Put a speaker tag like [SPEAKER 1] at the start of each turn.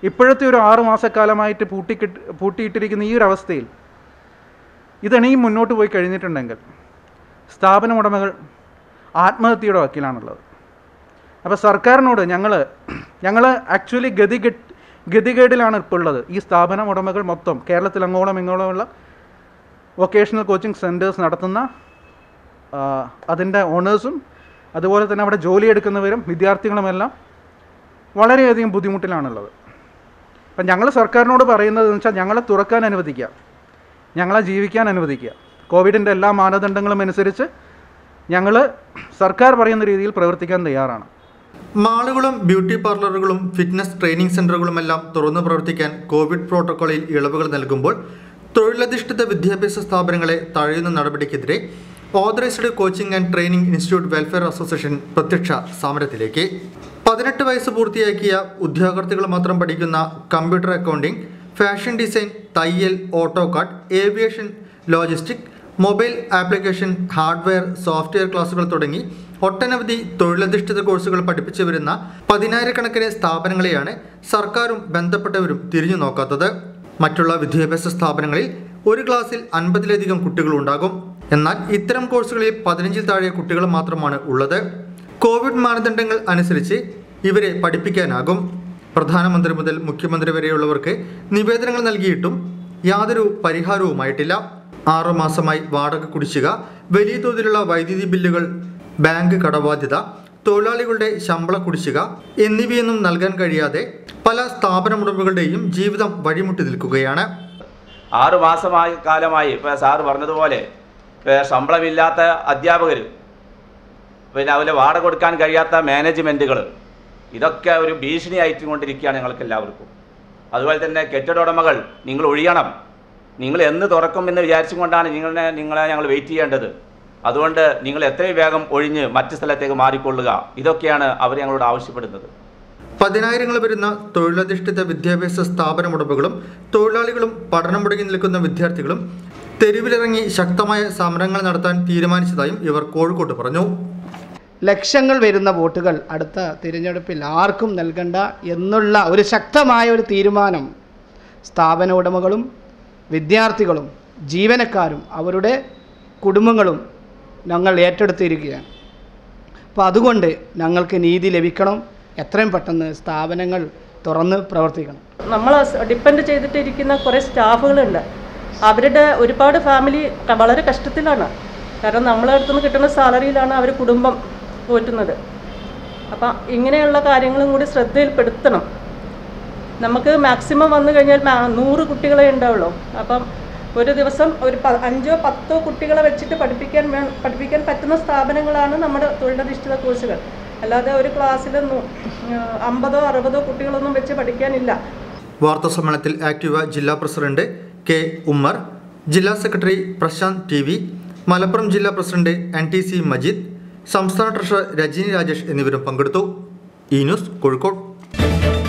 [SPEAKER 1] ഇപ്പോഴത്തെ ഒരു ആറ് മാസക്കാലമായിട്ട് പൂട്ടിക്കിട്ട് പൂട്ടിയിട്ടിരിക്കുന്ന ഈ ഒരു അവസ്ഥയിൽ ഇതണിയും മുന്നോട്ട് പോയി കഴിഞ്ഞിട്ടുണ്ടെങ്കിൽ സ്ഥാപന ഉടമകൾ ആത്മഹത്യയുടെ വക്കീലാണുള്ളത് അപ്പോൾ സർക്കാരിനോട് ഞങ്ങൾ ഞങ്ങൾ ആക്ച്വലി ഗതികെട്ട് ഗതികേടിലാണ് ഇപ്പോൾ ഉള്ളത് ഈ സ്ഥാപന ഉടമകൾ മൊത്തം കേരളത്തിൽ അങ്ങോളം ഇങ്ങോളമുള്ള വൊക്കേഷണൽ കോച്ചിങ് സെൻറ്റേഴ്സ് നടത്തുന്ന അതിൻ്റെ ഓണേഴ്സും അതുപോലെ തന്നെ അവിടെ ജോലിയെടുക്കുന്നവരും വിദ്യാർത്ഥികളുമെല്ലാം വളരെയധികം ബുദ്ധിമുട്ടിലാണുള്ളത് അപ്പം ഞങ്ങൾ സർക്കാരിനോട് പറയുന്നത് എന്ന് വെച്ചാൽ ഞങ്ങളെ തുറക്കാൻ അനുവദിക്കുക ഞങ്ങളെ ജീവിക്കാൻ അനുവദിക്കുക കോവിഡിൻ്റെ എല്ലാ മാനദണ്ഡങ്ങളും അനുസരിച്ച് ഞങ്ങൾ സർക്കാർ പറയുന്ന രീതിയിൽ പ്രവർത്തിക്കാൻ തയ്യാറാണ്
[SPEAKER 2] മാളുകളും ബ്യൂട്ടി പാർലറുകളും ഫിറ്റ്നസ് ട്രെയിനിങ് സെന്ററുകളുമെല്ലാം തുറന്നു പ്രവർത്തിക്കാൻ കോവിഡ് പ്രോട്ടോക്കോളിൽ ഇളവുകൾ നൽകുമ്പോൾ തൊഴിലധിഷ്ഠിത വിദ്യാഭ്യാസ സ്ഥാപനങ്ങളെ തഴയുന്ന നടപടിക്കെതിരെ authorised coaching and training institute welfare association പ്രത്യക്ഷ സമരത്തിലേക്ക് പതിനെട്ട് വയസ്സ് പൂർത്തിയാക്കിയ ഉദ്യോഗാർത്ഥികൾ മാത്രം പഠിക്കുന്ന കമ്പ്യൂട്ടർ അക്കൗണ്ടിംഗ് ഫാഷൻ ഡിസൈൻ തയ്യൽ AutoCAD aviation logistic mobile application hardware software ക്ലാസുകൾ തുടങ്ങി ഒട്ടനവധി തൊഴിലധിഷ്ഠിത കോഴ്സുകൾ പഠിപ്പിച്ചു വരുന്ന പതിനായിരക്കണക്കിന് സ്ഥാപനങ്ങളെയാണ് സർക്കാരും ബന്ധപ്പെട്ടവരും തിരിഞ്ഞു നോക്കാത്തത് മറ്റുള്ള വിദ്യാഭ്യാസ സ്ഥാപനങ്ങളിൽ ഒരു ക്ലാസ്സിൽ അൻപതിലധികം കുട്ടികളുണ്ടാകും എന്നാൽ ഇത്തരം കോഴ്സുകളിൽ പതിനഞ്ചിൽ താഴെ കുട്ടികൾ മാത്രമാണ് ഉള്ളത് കോവിഡ് മാനദണ്ഡങ്ങൾ അനുസരിച്ച് ഇവരെ പഠിപ്പിക്കാനാകും പ്രധാനമന്ത്രി മുതൽ മുഖ്യമന്ത്രി വരെയുള്ളവർക്ക് നിവേദനങ്ങൾ നൽകിയിട്ടും യാതൊരു പരിഹാരവുമായിട്ടില്ല ആറു മാസമായി വാടക കുടിശ്ശിക വലിയ തോതിലുള്ള വൈദ്യുതി ബില്ലുകൾ ബാങ്ക് കടബാധ്യത തൊഴിലാളികളുടെ ശമ്പള കുടിശ്ശിക എന്നിവയൊന്നും നൽകാൻ കഴിയാതെ പല സ്ഥാപനമുടമകളുടെയും ജീവിതം വഴിമുട്ടി നിൽക്കുകയാണ്
[SPEAKER 3] ആറു മാസമായി കാലമായി ഇപ്പോൾ സാറ് പറഞ്ഞതുപോലെ ഇപ്പൊ ശമ്പളമില്ലാത്ത അധ്യാപകർ പിന്നെ അതുപോലെ വാടക കൊടുക്കാൻ കഴിയാത്ത മാനേജ്മെൻറ്റുകൾ ഇതൊക്കെ ഒരു ഭീഷണിയായിട്ട് കൊണ്ടിരിക്കുകയാണ് ഞങ്ങൾക്ക് എല്ലാവർക്കും അതുപോലെ തന്നെ കെട്ടിട ഉടമകൾ നിങ്ങൾ ഒഴിയണം നിങ്ങൾ എന്ന് തുറക്കും എന്ന് വിചാരിച്ചുകൊണ്ടാണ് നിങ്ങളെ നിങ്ങളെ ഞങ്ങൾ വെയിറ്റ് ചെയ്യേണ്ടത് അതുകൊണ്ട് നിങ്ങൾ എത്രയും വേഗം ഒഴിഞ്ഞ് മറ്റ് സ്ഥലത്തേക്ക് മാറിക്കൊള്ളുക ഇതൊക്കെയാണ് അവർ ഞങ്ങളോട് ആവശ്യപ്പെടുന്നത്
[SPEAKER 2] പതിനായിരങ്ങൾ വരുന്ന തൊഴിലധിഷ്ഠിത വിദ്യാഭ്യാസ സ്ഥാപനമുടമകളും തൊഴിലാളികളും പഠനം മുടങ്ങി നിൽക്കുന്ന വിദ്യാർത്ഥികളും തെരുവിലിറങ്ങി ശക്തമായ സമരങ്ങൾ നടത്താൻ തീരുമാനിച്ചതായും ഇവർ കോഴിക്കോട്ട് പറഞ്ഞു
[SPEAKER 4] ലക്ഷങ്ങൾ വരുന്ന വോട്ടുകൾ അടുത്ത തിരഞ്ഞെടുപ്പിൽ ആർക്കും നൽകണ്ട എന്നുള്ള ഒരു ശക്തമായ ഒരു തീരുമാനം സ്ഥാപന ഉടമകളും വിദ്യാർത്ഥികളും ജീവനക്കാരും അവരുടെ കുടുംബങ്ങളും ഞങ്ങൾ ഏറ്റെടുത്തിരിക്കുകയാണ് അപ്പോൾ അതുകൊണ്ട് ഞങ്ങൾക്ക് നീതി ലഭിക്കണം എത്രയും പെട്ടെന്ന് സ്ഥാപനങ്ങൾ തുറന്ന് പ്രവർത്തിക്കണം
[SPEAKER 5] നമ്മൾ ഡിപ്പെൻഡ് ചെയ്തിട്ടിരിക്കുന്ന കുറേ സ്റ്റാഫുകളുണ്ട് അവരുടെ ഒരുപാട് ഫാമിലി ക- വളരെ കഷ്ടത്തിലാണ് കാരണം നമ്മളെ അടുത്തുനിന്ന് കിട്ടുന്ന സാലറിയിലാണ് അവർ കുടുംബം പോറ്റുന്നത് അപ്പം ഇങ്ങനെയുള്ള കാര്യങ്ങളും കൂടി ശ്രദ്ധയിൽപ്പെടുത്തണം നമുക്ക് മാക്സിമം വന്നു കഴിഞ്ഞാൽ മാ- നൂറ് കുട്ടികളെ ഉണ്ടാവുള്ളൂ അപ്പം ഒരു ദിവസം ഒരു പ അഞ്ചോ പത്തോ കുട്ടികളെ വെച്ചിട്ട് പഠിപ്പിക്കാൻ വേ പഠിപ്പിക്കാൻ പറ്റുന്ന സ്ഥാപനങ്ങളാണ് നമ്മുടെ തൊഴിലധിഷ്ഠിത കോഴ്സുകൾ അല്ലാതെ ഒരു ക്ലാസ്സിൽ അമ്പതോ അറുപതോ കുട്ടികളൊന്നും വെച്ച് പഠിക്കാനില്ല
[SPEAKER 2] വാർത്താ സമ്മേളനത്തിൽ ആക്ടിവ ജില്ലാ പ്രസിഡന്റ് കെ ഉമ്മർ ജില്ലാ secretary Prashant T V Malappuram ജില്ലാ president N T C Majeed സംസ്ഥാന ട്രഷറർ രജനി രാജേഷ് എന്നിവരും പങ്കെടുത്തു ഈ ന്യൂസ് കോഴിക്കോട്